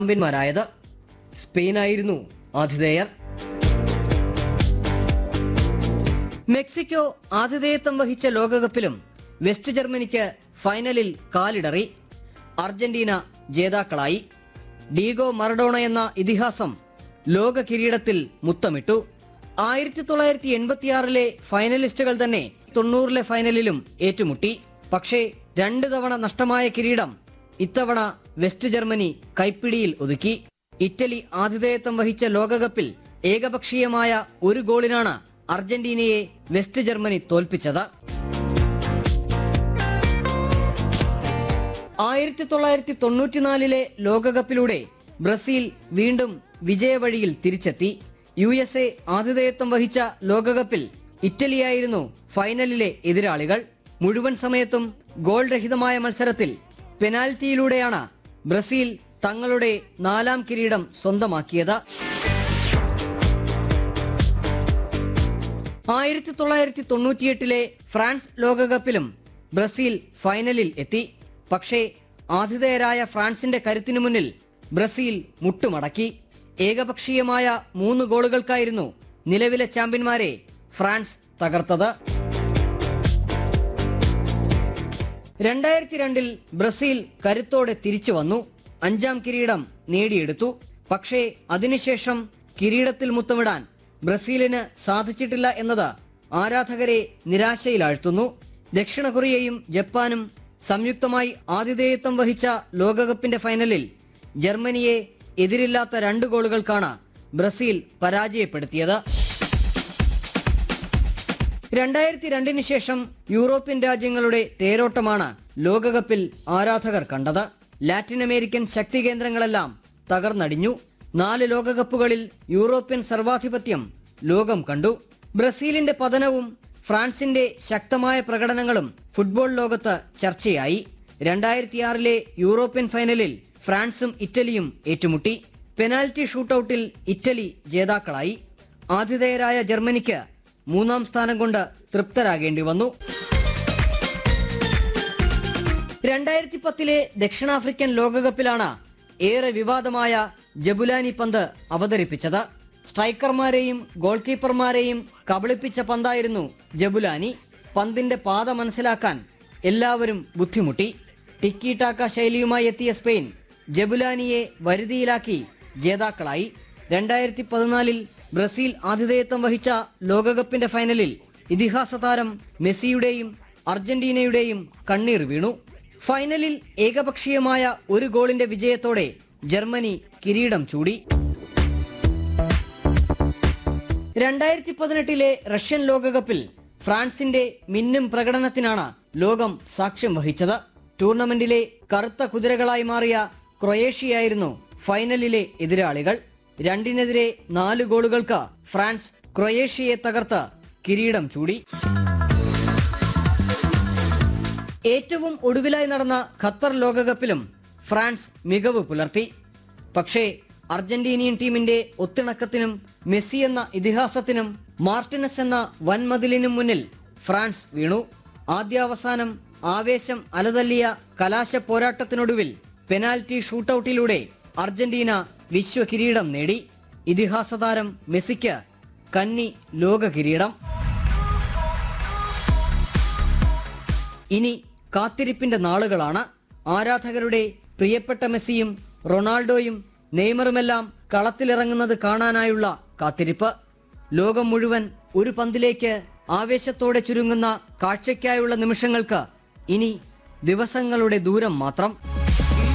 ചാമ്പ്യന്മാരായത് സ്പെയിനായിരുന്നു ആതിഥേയർ Mexico ആതിഥേയത്വം വഹിച്ച ലോകകപ്പിലും west ജർമ്മനിക്ക് ഫൈനലിൽ കാലിടറി അർജന്റീന ജേതാക്കളായി ഡീഗോ മറഡോണ എന്ന ഇതിഹാസം ലോക കിരീടത്തിൽ മുത്തമിട്ടു ആയിരത്തി തൊള്ളായിരത്തി എൺപത്തിയാറിലെ ഫൈനലിസ്റ്റുകൾ തന്നെ തൊണ്ണൂറിലെ ഫൈനലിലും ഏറ്റുമുട്ടി പക്ഷേ രണ്ട് തവണ നഷ്ടമായ കിരീടം ഇത്തവണ വെസ്റ്റ് ജർമ്മനി കൈപ്പിടിയിൽ ഒതുക്കി ഇറ്റലി ആതിഥേയത്വം വഹിച്ച ലോകകപ്പിൽ ഏകപക്ഷീയമായ ഒരു ഗോളിനാണ് അർജന്റീനയെ വെസ്റ്റ് ജർമ്മനി തോൽപ്പിച്ചത് ആയിരത്തി തൊള്ളായിരത്തി തൊണ്ണൂറ്റിനാലിലെ ലോകകപ്പിലൂടെ ബ്രസീൽ വീണ്ടും വിജയവഴിയിൽ തിരിച്ചെത്തി യു എസ് എ ആതിഥേയത്വം വഹിച്ച ലോകകപ്പിൽ ഇറ്റലിയായിരുന്നു ഫൈനലിലെ എതിരാളികൾ മുഴുവൻ സമയത്തും ഗോൾ രഹിതമായ മത്സരത്തിൽ പെനാൽറ്റിയിലൂടെയാണ് ബ്രസീൽ തങ്ങളുടെ നാലാം കിരീടം സ്വന്തമാക്കിയത് ആയിരത്തി തൊള്ളായിരത്തി തൊണ്ണൂറ്റിയെട്ടിലെ ഫ്രാൻസ് ലോകകപ്പിലും ബ്രസീൽ ഫൈനലിൽ എത്തി പക്ഷേ ആതിഥേയരായ ഫ്രാൻസിന്റെ കരുത്തിനു മുന്നിൽ ബ്രസീൽ മുട്ടുമടക്കി ഏകപക്ഷീയമായ മൂന്ന് ഗോളുകൾക്കായിരുന്നു നിലവിലെ ചാമ്പ്യന്മാരെ ഫ്രാൻസ് തകർത്തത് രണ്ടായിരത്തി രണ്ടിൽ ബ്രസീൽ കരുത്തോടെ തിരിച്ചു വന്നു അഞ്ചാം കിരീടം നേടിയെടുത്തു പക്ഷേ അതിനുശേഷം കിരീടത്തിൽ മുത്തമിടാൻ ബ്രസീലിന് സാധിച്ചിട്ടില്ല എന്നത് ആരാധകരെ നിരാശയിലാഴ്ത്തുന്നു ദക്ഷിണ കൊറിയയും ജപ്പാനും സംയുക്തമായി ആതിഥേയത്വം വഹിച്ച ലോകകപ്പിന്റെ ഫൈനലിൽ ജർമ്മനിയെ എതിരില്ലാത്ത രണ്ട് ഗോളുകൾക്കാണ് ബ്രസീൽ പരാജയപ്പെടുത്തിയത് രണ്ടായിരത്തി രണ്ടിന് ശേഷം യൂറോപ്യൻ രാജ്യങ്ങളുടെ തേരോട്ടമാണ് ലോകകപ്പിൽ ആരാധകർ കണ്ടത് ലാറ്റിൻ അമേരിക്കൻ ശക്തി കേന്ദ്രങ്ങളെല്ലാം തകർന്നടിഞ്ഞു നാല് ലോകകപ്പുകളിൽ യൂറോപ്യൻ സർവാധിപത്യം ലോകം കണ്ടു ബ്രസീലിന്റെ പതനവും ഫ്രാൻസിന്റെ ശക്തമായ പ്രകടനങ്ങളും ഫുട്ബോൾ ലോകത്ത് ചർച്ചയായി രണ്ടായിരത്തിയാറിലെ യൂറോപ്യൻ ഫൈനലിൽ ഫ്രാൻസും ഇറ്റലിയും ഏറ്റുമുട്ടി പെനാൽറ്റി ഷൂട്ടൌട്ടിൽ ഇറ്റലി ജേതാക്കളായി ആതിഥേയരായ ജർമ്മനിക്ക് മൂന്നാം സ്ഥാനം കൊണ്ട് തൃപ്തരാകേണ്ടി വന്നു രണ്ടായിരത്തി പത്തിലെ ദക്ഷിണാഫ്രിക്കൻ ലോകകപ്പിലാണ് ഏറെ വിവാദമായ ജബുലാനി പന്ത് അവതരിപ്പിച്ചത് സ്ട്രൈക്കർമാരെയും ഗോൾ കീപ്പർമാരെയും കബളിപ്പിച്ച പന്തായിരുന്നു ജബുലാനി പന്തിന്റെ പാത മനസ്സിലാക്കാൻ എല്ലാവരും ബുദ്ധിമുട്ടി ടിക്കി ടാക്ക ശൈലിയുമായി എത്തിയ സ്പെയിൻ ജബുലാനിയെ വരുതിയിലാക്കി ജേതാക്കളായി രണ്ടായിരത്തി പതിനാലിൽ ബ്രസീൽ ആതിഥേയത്വം വഹിച്ച ലോകകപ്പിന്റെ ഫൈനലിൽ ഇതിഹാസ താരം മെസ്സിയുടെയും അർജന്റീനയുടെയും കണ്ണീർ വീണു ഫൈനലിൽ ഏകപക്ഷീയമായ ഒരു ഗോളിന്റെ വിജയത്തോടെ ജർമ്മനി കിരീടം ചൂടി രണ്ടായിരത്തി പതിനെട്ടിലെ റഷ്യൻ ലോകകപ്പിൽ ഫ്രാൻസിന്റെ മിന്നും പ്രകടനത്തിനാണ് ലോകം സാക്ഷ്യം വഹിച്ചത് ടൂർണമെന്റിലെ കറുത്ത കുതിരകളായി മാറിയ ക്രൊയേഷ്യയായിരുന്നു ഫൈനലിലെ എതിരാളികൾ രണ്ടിനെതിരെ നാല് ഗോളുകൾക്ക് ഫ്രാൻസ് ക്രൊയേഷ്യയെ തകർത്ത് കിരീടം ചൂടി ഏറ്റവും ഒടുവിലായി നടന്ന ഖത്തർ ലോകകപ്പിലും ഫ്രാൻസ് മികവ് പുലർത്തി പക്ഷേ അർജന്റീനിയൻ ടീമിന്റെ ഒത്തിണക്കത്തിനും മെസ്സി എന്ന ഇതിഹാസത്തിനും മാർട്ടിനസ് എന്ന വൻമതിലിനും മുന്നിൽ ഫ്രാൻസ് വീണു ആദ്യാവസാനം ആവേശം അലതല്ലിയ കലാശ പോരാട്ടത്തിനൊടുവിൽ പെനാൽറ്റി ഷൂട്ടൌട്ടിലൂടെ അർജന്റീന വിശ്വ കിരീടം നേടി ഇതിഹാസ താരം മെസ്സിക്ക് കന്നി ലോക കിരീടം ഇനി കാത്തിരിപ്പിന്റെ നാളുകളാണ് ആരാധകരുടെ പ്രിയപ്പെട്ട മെസ്സിയും റൊണാൾഡോയും നെയ്മറുമെല്ലാം കളത്തിലിറങ്ങുന്നത് കാണാനായുള്ള കാത്തിരിപ്പ് ലോകം മുഴുവൻ ഒരു പന്തിലേക്ക് ആവേശത്തോടെ ചുരുങ്ങുന്ന കാഴ്ചയ്ക്കായുള്ള നിമിഷങ്ങൾക്ക് ഇനി ദിവസങ്ങളുടെ ദൂരം മാത്രം